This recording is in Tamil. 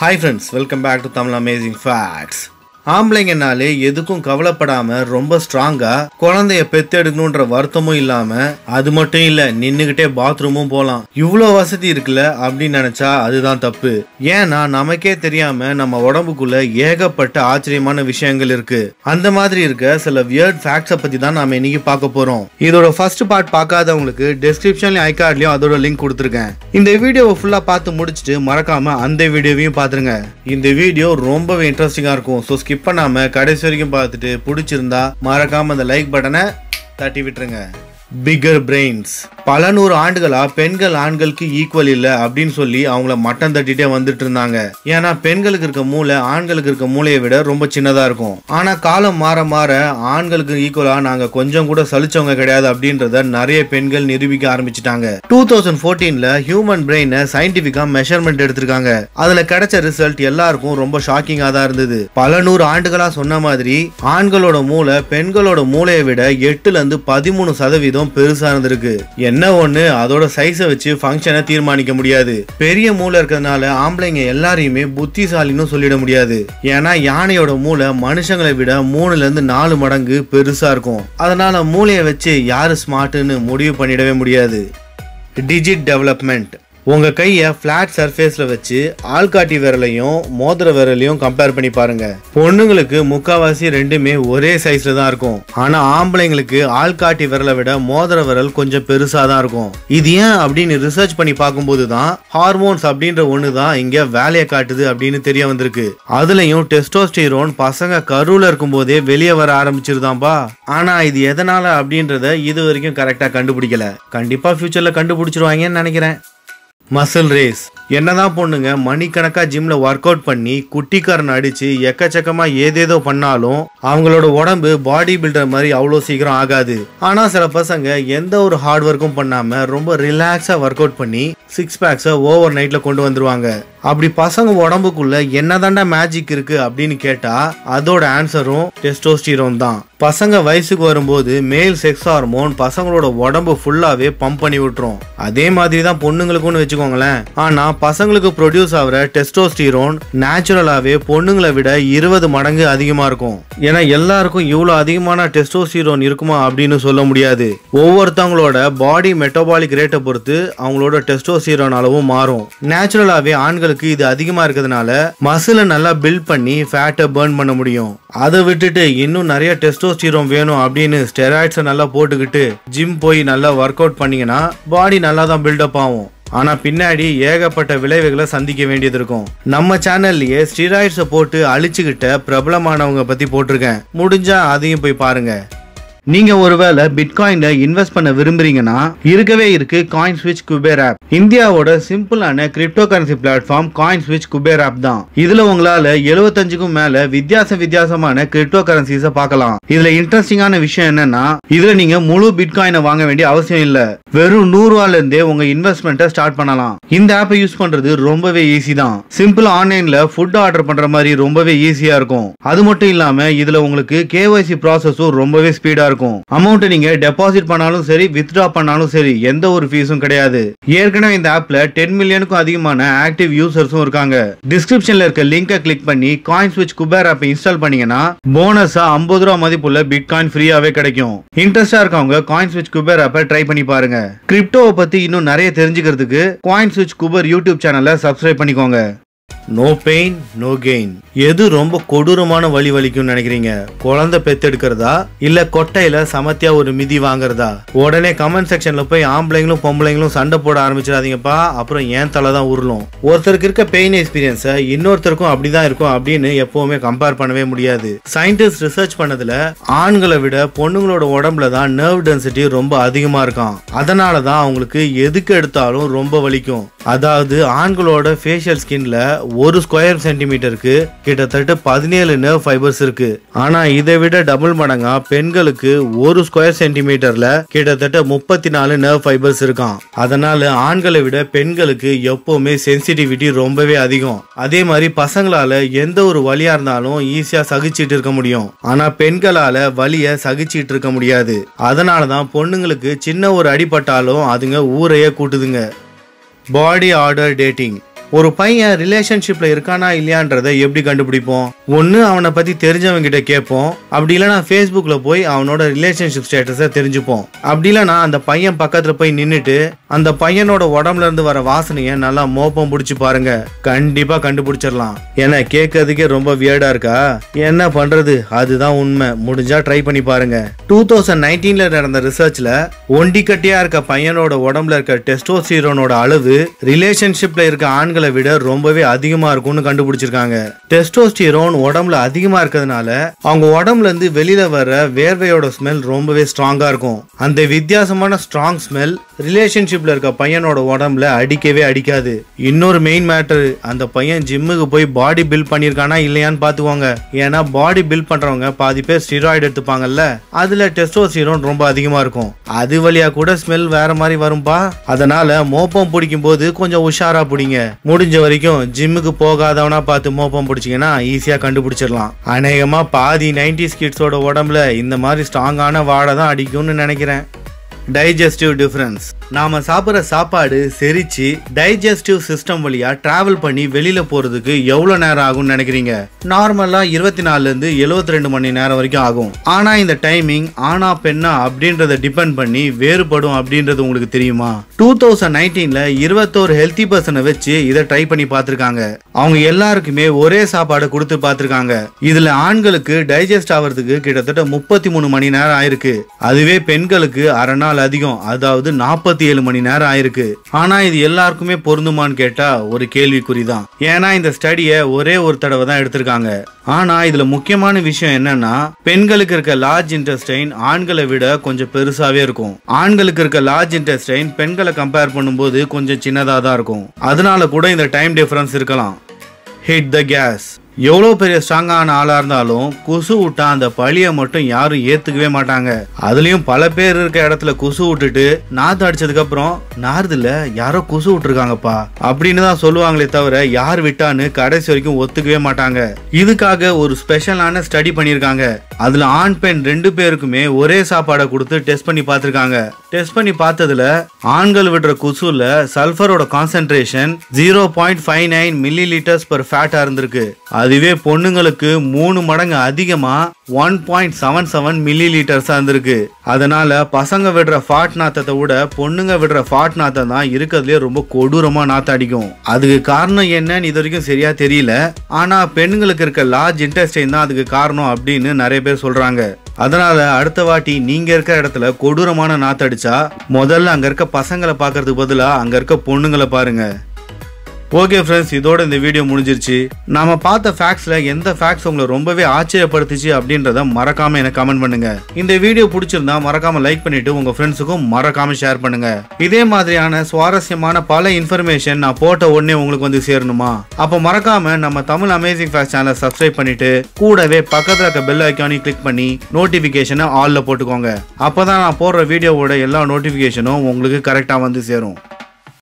hi friends welcome back to Tamil amazing facts ஆம்பளைங்கனாலே எதுக்கும் கவலைப்படாம ரொம்ப ஸ்ட்ராங்கா குழந்தைய பெத்தெடுக்கணுன்ற வருத்தமும் இல்லாம அது மட்டும் இல்ல நின்னுகிட்டே பாத்ரூமும் போலாம் இவ்வளோ வசதி இருக்குல்ல அப்படின்னு நினைச்சா அதுதான் தப்பு ஏன்னா நமக்கே தெரியாம நம்ம உடம்புக்குள்ள ஏகப்பட்ட ஆச்சரியமான விஷயங்கள் இருக்கு அந்த மாதிரி இருக்க சில வியர்ட் ஃபேக்ட்ஸை பத்தி தான் நாம இன்னைக்கு பார்க்க போறோம் இதோட ஃபர்ஸ்ட் பார்ட் பார்க்காதவங்களுக்கு டிஸ்கிரிப்ஷன்லயும் ஐ கார்ட்லயும் அதோட லிங்க் கொடுத்துருக்கேன் இந்த வீடியோவை ஃபுல்லா பார்த்து முடிச்சுட்டு மறக்காம அந்த வீடியோவையும் பார்த்துருங்க இந்த வீடியோ ரொம்பவே இன்ட்ரெஸ்டிங்கா இருக்கும் ஸோ ஸ்கிப் பண்ணாம கடைசி வரைக்கும் பார்த்துட்டு பிடிச்சிருந்தா மறக்காம அந்த லைக் பட்டனை தட்டி விட்டுருங்க பிகர் பிரெயின்ஸ் பல நூறு ஆண்டுகளா பெண்கள் ஆண்களுக்கு ஈக்குவல் இல்ல அப்படின்னு சொல்லி அவங்கள மட்டம் தட்டிட்டே வந்துட்டு இருந்தாங்க ஏன்னா பெண்களுக்கு இருக்க மூளை ஆண்களுக்கு இருக்க மூளையை விட ரொம்ப சின்னதா இருக்கும் ஆனா காலம் மாற மாற ஆண்களுக்கு ஈக்குவலா நாங்க கொஞ்சம் கூட சலிச்சவங்க கிடையாது அப்படின்றத நிறைய பெண்கள் நிரூபிக்க ஆரம்பிச்சிட்டாங்க டூ தௌசண்ட் ஃபோர்டீன்ல ஹியூமன் பிரெயினை சயின்டிபிக்கா மெஷர்மெண்ட் எடுத்திருக்காங்க அதுல கிடைச்ச ரிசல்ட் எல்லாருக்கும் ரொம்ப ஷாக்கிங்கா தான் இருந்தது பல நூறு ஆண்டுகளா சொன்ன மாதிரி ஆண்களோட மூளை பெண்களோட மூளையை விட எட்டுல இருந்து பதிமூணு சதவீதம் பெருசா இருந்திருக்கு என்ன ஒண்ணு அதோட சைஸை வச்சு ஃபங்க்ஷனை தீர்மானிக்க முடியாது பெரிய மூளை இருக்கிறதுனால ஆம்பளைங்க எல்லாரையுமே புத்திசாலின்னு சொல்லிட முடியாது ஏன்னா யானையோட மூளை மனுஷங்களை விட மூணுல இருந்து நாலு மடங்கு பெருசா இருக்கும் அதனால மூளையை வச்சு யாரு ஸ்மார்ட்னு முடிவு பண்ணிடவே முடியாது டிஜிட் டெவலப்மெண்ட் உங்க கையை ஃபிளாட் சர்ஃபேஸ்ல வச்சு ஆள்காட்டி விரலையும் மோதிர விரலையும் கம்பேர் பண்ணி பாருங்க பொண்ணுங்களுக்கு முக்காவாசி ரெண்டுமே ஒரே சைஸ்ல தான் இருக்கும் ஆனா ஆம்பளைங்களுக்கு ஆள்காட்டி விரலை விட மோதிர விரல் கொஞ்சம் பெருசா தான் இருக்கும் இது ஏன் அப்படின்னு ரிசர்ச் பண்ணி பார்க்கும்போது தான் ஹார்மோன்ஸ் அப்படின்ற ஒன்று தான் இங்க வேலையை காட்டுது அப்படின்னு தெரிய வந்திருக்கு அதுலயும் டெஸ்டோஸ்டிரோன் பசங்க கருவுல இருக்கும்போதே வெளியே வர ஆரம்பிச்சிருதாம்பா ஆனா இது எதனால அப்படின்றத இது வரைக்கும் கரெக்டா கண்டுபிடிக்கல கண்டிப்பா ஃபியூச்சர்ல கண்டுபிடிச்சிருவாங்கன்னு நினைக்கிறேன் மசில் ரேஸ் என்னதான் பொண்ணுங்க மணிக்கணக்கா ஜிம்ல ஒர்க் அவுட் பண்ணி குட்டிக்காரன் அடிச்சு எக்கச்சக்கமா ஏதேதோ பண்ணாலும் அவங்களோட உடம்பு பாடி பில்டர் மாதிரி அவ்வளோ சீக்கிரம் ஆகாது ஆனா சில பசங்க எந்த ஒரு ஹார்ட் ஒர்க்கும் பண்ணாம ரொம்ப ரிலாக்ஸா ஒர்க் அவுட் பண்ணி சிக்ஸ் பேக்ஸை ஓவர் நைட்ல கொண்டு வந்துருவாங்க அப்படி பசங்க உடம்புக்குள்ள என்னதாண்டா மேஜிக் இருக்கு அப்படின்னு கேட்டா அதோட ஆன்சரும் டெஸ்டோஸ்டிரோன் தான் பசங்க வயசுக்கு வரும்போது மேல் செக்ஸ் ஹார்மோன் பசங்களோட உடம்பு ஃபுல்லாவே பம்ப் பண்ணி விட்டுரும் அதே மாதிரி தான் பொண்ணுங்களுக்கும்னு வச்சுக்கோங்களேன் ஆனா பசங்களுக்கு ப்ரொடியூஸ் ஆகிற டெஸ்டோஸ்டிரோன் நேச்சுரலாவே பொண்ணுங்களை விட இருபது மடங்கு அதிகமா இருக்கும் ஏன்னா எல்லாருக்கும் இவ்வளவு அதிகமான டெஸ்டோஸ்டிரோன் இருக்குமா அப்படின்னு சொல்ல முடியாது ஒவ்வொருத்தவங்களோட பாடி மெட்டபாலிக் ரேட்டை பொறுத்து அவங்களோட டெஸ்டோஸ்டிரோன் அளவும் மாறும் நேச்சுரலாவே ஆண்களுக்கு இது அதிகமா இருக்கிறதுனால மசிலை நல்லா பில்ட் பண்ணி ஃபேட்டை பேர்ன் பண்ண முடியும் அதை விட்டுட்டு இன்னும் நிறைய டெஸ்டோஸ்டிரோன் வேணும் அப்படின்னு ஸ்டெராய்ட்ஸை நல்லா போட்டுக்கிட்டு ஜிம் போய் நல்லா ஒர்க் அவுட் பண்ணீங்கன்னா பாடி நல்லா தான் பில்டப் ஆகும் ஆனா பின்னாடி ஏகப்பட்ட விளைவுகளை சந்திக்க வேண்டியது இருக்கும் நம்ம சேனல்லயே ஸ்டீராய்ட்ஸை போட்டு அழிச்சுக்கிட்ட பிரபலமானவங்க பத்தி போட்டிருக்கேன் முடிஞ்சா அதையும் போய் பாருங்க நீங்க ஒருவேளை பிட்காயின்ல இன்வெஸ்ட் பண்ண விரும்புறீங்கன்னா இருக்கவே இருக்கு காயின் ஸ்விட்ச் குபேர் ஆப் இந்தியாவோட சிம்பிளான கிரிப்டோ கரன்சி பிளாட்ஃபார்ம் காயின் ஸ்விட்ச் குபேர் ஆப் தான் இதுல உங்களால எழுபத்தஞ்சுக்கும் மேல வித்தியாச வித்தியாசமான கிரிப்டோ கரன்சிஸ பார்க்கலாம் இதுல இன்ட்ரெஸ்டிங்கான விஷயம் என்னன்னா இதுல நீங்க முழு பிட்காயினை வாங்க வேண்டிய அவசியம் இல்ல வெறும் நூறு ரூபால இருந்தே உங்க இன்வெஸ்ட்மெண்ட்டை ஸ்டார்ட் பண்ணலாம் இந்த ஆப்பை யூஸ் பண்றது ரொம்பவே ஈஸி தான் சிம்பிள் ஆன்லைன்ல ஃபுட் ஆர்டர் பண்ற மாதிரி ரொம்பவே ஈஸியா இருக்கும் அது மட்டும் இல்லாம இதுல உங்களுக்கு கேஒய்சி ப்ராசஸும் ரொம்பவே ஸ்பீடா இருக்கும் அமௌண்ட் நீங்க டெபாசிட் பண்ணாலும் சரி வித்ட்ரா பண்ணாலும் சரி எந்த ஒரு ஃபீஸும் கிடையாது ஏற்கனவே இந்த ஆப்ல டென் மில்லியனுக்கும் அதிகமான ஆக்டிவ் யூசர்ஸும் இருக்காங்க டிஸ்கிரிப்ஷன்ல இருக்க லிங்கை கிளிக் பண்ணி காயின் ஸ்விட்ச் குபேர் ஆப்பை இன்ஸ்டால் பண்ணீங்கன்னா போனஸா ஐம்பது ரூபா மதிப்புள்ள பிட்காயின் ஃப்ரீயாவே கிடைக்கும் இன்ட்ரெஸ்டா இருக்கவங்க காயின் ஸ்விட்ச் குபேர் ஆப்பை ட்ரை பண்ணி பாருங்க கிரிப்டோவை பத்தி இன்னும் நிறைய தெரிஞ்சுக்கிறதுக்கு காயின் ஸ்விட்ச் குபர் யூடியூப் சேனலை சப்ஸ்கிரைப் பண்ணிக்கோங்க நோ பெயின் நோ கெயின் எது ரொம்ப கொடூரமான வழி வலிக்கும்னு நினைக்கிறீங்க குழந்தை பெத்தெடுக்கிறதா இல்ல கொட்டையில சமத்தியா ஒரு மிதி வாங்குறதா உடனே கமெண்ட் செக்ஷன்ல போய் ஆம்பளைங்களும் பொம்பளைங்களும் சண்டை போட ஆரம்பிச்சிடாதீங்கப்பா அப்புறம் ஏன் தலை தான் உருளும் ஒருத்தருக்கு இருக்க பெயின் எக்ஸ்பீரியன்ஸை இன்னொருத்தருக்கும் அப்படிதான் இருக்கும் அப்படின்னு எப்பவுமே கம்பேர் பண்ணவே முடியாது சயின்டிஸ்ட் ரிசர்ச் பண்ணதுல ஆண்களை விட பொண்ணுங்களோட உடம்புல தான் நர்வ் டென்சிட்டி ரொம்ப அதிகமா இருக்காம் அதனால தான் அவங்களுக்கு எதுக்கு எடுத்தாலும் ரொம்ப வலிக்கும் அதாவது ஆண்களோட ஃபேஷியல் ஸ்கின்ல ஒரு ஸ்கொயர் சென்டிமீட்டருக்கு கிட்டத்தட்ட பதினேழு நர்வ் ஃபைபர்ஸ் இருக்கு ஆனா இதை விட டபுள் மடங்கா பெண்களுக்கு ஒரு ஸ்கொயர் சென்டிமீட்டர்ல கிட்டத்தட்ட முப்பத்தி நாலு நர்வ் ஃபைபர்ஸ் இருக்காம் அதனால ஆண்களை விட பெண்களுக்கு எப்பவுமே சென்சிட்டிவிட்டி ரொம்பவே அதிகம் அதே மாதிரி பசங்களால எந்த ஒரு வலியா இருந்தாலும் ஈஸியா சகிச்சிட்டு இருக்க முடியும் ஆனா பெண்களால வலிய சகிச்சிட்டு இருக்க முடியாது அதனாலதான் பொண்ணுங்களுக்கு சின்ன ஒரு அடிபட்டாலும் அதுங்க ஊரையே கூட்டுதுங்க பாடி ஆர்டர் டேட்டிங் ஒரு பையன் ரிலேஷன்ஷிப்ல இருக்கானா இல்லையான்றதை எப்படி கண்டுபிடிப்போம் ஒன்னு அவனை பத்தி தெரிஞ்சவங்க கிட்ட கேட்போம் அப்படி இல்லைன்னா ஃபேஸ்புக்ல போய் அவனோட ரிலேஷன்ஷிப் ஸ்டேட்டஸை தெரிஞ்சுப்போம் அப்படி இல்லைன்னா அந்த பையன் பக்கத்துல போய் நின்னுட்டு அந்த பையனோட உடம்புல இருந்து வர வாசனையை நல்லா மோப்பம் பிடிச்சி பாருங்க கண்டிப்பா கண்டுபிடிச்சிடலாம் ஏன்னா கேட்கறதுக்கே ரொம்ப வியர்டா இருக்கா என்ன பண்றது அதுதான் உண்மை முடிஞ்சா ட்ரை பண்ணி பாருங்க டூ தௌசண்ட் நைன்டீன்ல நடந்த ரிசர்ச்ல ஒண்டி கட்டியா இருக்க பையனோட உடம்புல இருக்க டெஸ்டோஸ்டீரோனோட அளவு ரிலேஷன்ஷிப்ல இருக்க ஆண்களை விட ரொம்பவே அதிகமா இருக்கும்னு கண்டுபிடிச்சிருக்காங்க டெஸ்டோஸ்டிரோன் உடம்புல அதிகமா இருக்கிறதுனால அவங்க உடம்புல இருந்து வெளியில வர வேர்வையோட ஸ்மெல் ரொம்பவே ஸ்ட்ராங்கா இருக்கும் அந்த வித்தியாசமான ஸ்ட்ராங் ஸ்மெல் ரிலேஷன்ஷிப்ல இருக்க பையனோட உடம்புல அடிக்கவே அடிக்காது இன்னொரு மெயின் மேட்டர் அந்த பையன் ஜிம்முக்கு போய் பாடி பில்ட் பண்ணியிருக்கானா இல்லையான்னு பாத்துக்கோங்க ஏன்னா பாடி பில்ட் பண்றவங்க பாதி பேர் ஸ்டீராய்டு எடுத்துப்பாங்கல்ல அதுல டெஸ்டோஸ்டிரோன் ரொம்ப அதிகமா இருக்கும் அது வழியா கூட ஸ்மெல் வேற மாதிரி வரும்பா அதனால மோப்பம் பிடிக்கும் போது கொஞ்சம் உஷாரா பிடிங்க முடிஞ்ச வரைக்கும் ஜிம்முக்கு போகாதவனா பார்த்து மோப்பம் பிடிச்சிங்கன்னா ஈஸியா கண்டுபிடிச்சிடலாம் அநேகமா பாதி நைன்டி கிட்ஸோட உடம்புல இந்த மாதிரி ஸ்ட்ராங்கான வாடை தான் அடிக்கும்னு நினைக்கிறேன் டைஜஸ்டிவ் டிஃபரன்ஸ் நாம சாப்பிட்ற சாப்பாடு செரிச்சு டைஜஸ்டிவ் சிஸ்டம் வழியா டிராவல் பண்ணி வெளியில போறதுக்கு எவ்வளவு நேரம் ஆகும்னு நினைக்கிறீங்க நார்மலா இருபத்தி நாலுல இருந்து எழுபத்தி ரெண்டு மணி நேரம் வரைக்கும் ஆகும் ஆனா இந்த டைமிங் ஆனா பெண்ணா அப்படின்றத டிபெண்ட் பண்ணி வேறுபடும் அப்படின்றது உங்களுக்கு தெரியுமா டூ தௌசண்ட் நைன்டீன்ல இருபத்தோரு ஹெல்த்தி பர்சனை வச்சு இதை ட்ரை பண்ணி பார்த்திருக்காங்க அவங்க எல்லாருக்குமே ஒரே சாப்பாடு கொடுத்து பார்த்திருக்காங்க இதுல ஆண்களுக்கு டைஜஸ்ட் ஆகிறதுக்கு கிட்டத்தட்ட முப்பத்தி மூணு மணி நேரம் ஆயிருக்கு அதுவே பெண்களுக்கு அரை நாள் அதிகம் அதாவது நாற்பத்தி ஏழு மணி நேரம் ஆயிருக்கு ஆனா இது எல்லாருக்குமே பொருந்துமான்னு கேட்டா ஒரு கேள்விக்குறி தான் ஏன்னா இந்த ஸ்டடியை ஒரே ஒரு தடவை தான் எடுத்திருக்காங்க ஆனா இதுல முக்கியமான விஷயம் என்னன்னா பெண்களுக்கு இருக்க லார்ஜ் இன்டெஸ்டைன் ஆண்களை விட கொஞ்சம் பெருசாவே இருக்கும் ஆண்களுக்கு இருக்க லார்ஜ் இன்டெஸ்டைன் பெண்களை கம்பேர் பண்ணும்போது கொஞ்சம் சின்னதா தான் இருக்கும் அதனால கூட இந்த டைம் டிஃபரன்ஸ் இருக்கலாம் ஹிட் த கேஸ் எவ்வளோ பெரிய ஸ்ட்ராங்கான ஆளாக இருந்தாலும் கொசு விட்டா அந்த பழியை மட்டும் யாரும் ஏற்றுக்கவே மாட்டாங்க அதுலேயும் பல பேர் இருக்க இடத்துல கொசு விட்டுட்டு நாற்று அடிச்சதுக்கப்புறம் நார்தில் யாரோ கொசு விட்டுருக்காங்கப்பா அப்படின்னு தான் சொல்லுவாங்களே தவிர யார் விட்டான்னு கடைசி வரைக்கும் ஒத்துக்கவே மாட்டாங்க இதுக்காக ஒரு ஸ்பெஷலான ஸ்டடி பண்ணியிருக்காங்க அதில் ஆண் பெண் ரெண்டு பேருக்குமே ஒரே சாப்பாடை கொடுத்து டெஸ்ட் பண்ணி பார்த்துருக்காங்க டெஸ்ட் பண்ணி பார்த்ததுல ஆண்கள் விடுற கொசுல சல்ஃபரோட concentration zero point five nine millilitres per ஃபேட்டா இருந்திருக்கு அதுவே பொண்ணுங்களுக்கு மூணு மடங்கு அதிகமா one point seven seven milli லிட்டர்ஸா இருந்திருக்கு அதனால பசங்க விடுற ஃபாட் நாத்தத்தை விட பொண்ணுங்க விடுற ஃபாட் நாத்தம் தான் இருக்கிறதுலே ரொம்ப கொடூரமா நாத்தம் அடிக்கும் அதுக்கு காரணம் என்னன்னு இது வரைக்கும் சரியா தெரியல ஆனா பெண்களுக்கு இருக்க லார்ஜ் இன்டெஸ்டைன் தான் அதுக்கு காரணம் அப்படின்னு நிறைய பேர் சொல்றாங்க அதனால அடுத்த வாட்டி நீங்க இருக்கிற இடத்துல கொடூரமான நாத்து அடிச்சா முதல்ல அங்க இருக்க பசங்களை பார்க்கறதுக்கு பதிலா அங்க இருக்க பொண்ணுங்களை பாருங்க ஓகே ஃப்ரெண்ட்ஸ் இதோட இந்த வீடியோ முடிஞ்சிருச்சு நாம பார்த்த ஃபேக்ட்ஸ்ல எந்த ஃபேக்ட்ஸ் உங்களை ரொம்பவே ஆச்சரியப்படுத்துச்சு அப்படின்றத மறக்காம எனக்கு கமெண்ட் பண்ணுங்க இந்த வீடியோ பிடிச்சிருந்தா மறக்காம லைக் பண்ணிட்டு உங்க ஃப்ரெண்ட்ஸுக்கும் மறக்காம ஷேர் பண்ணுங்க இதே மாதிரியான சுவாரஸ்யமான பல இன்ஃபர்மேஷன் நான் போட்ட உடனே உங்களுக்கு வந்து சேரணுமா அப்போ மறக்காம நம்ம தமிழ் அமேசிங் ஃபேக்ட் சேனலை சப்ஸ்கிரைப் பண்ணிட்டு கூடவே பக்கத்துல இருக்க பெல் ஐக்கானையும் கிளிக் பண்ணி நோட்டிபிகேஷனை ஆல்ல போட்டுக்கோங்க அப்பதான் நான் போடுற வீடியோவோட எல்லா நோட்டிபிகேஷனும் உங்களுக்கு கரெக்டா வந்து சேரும்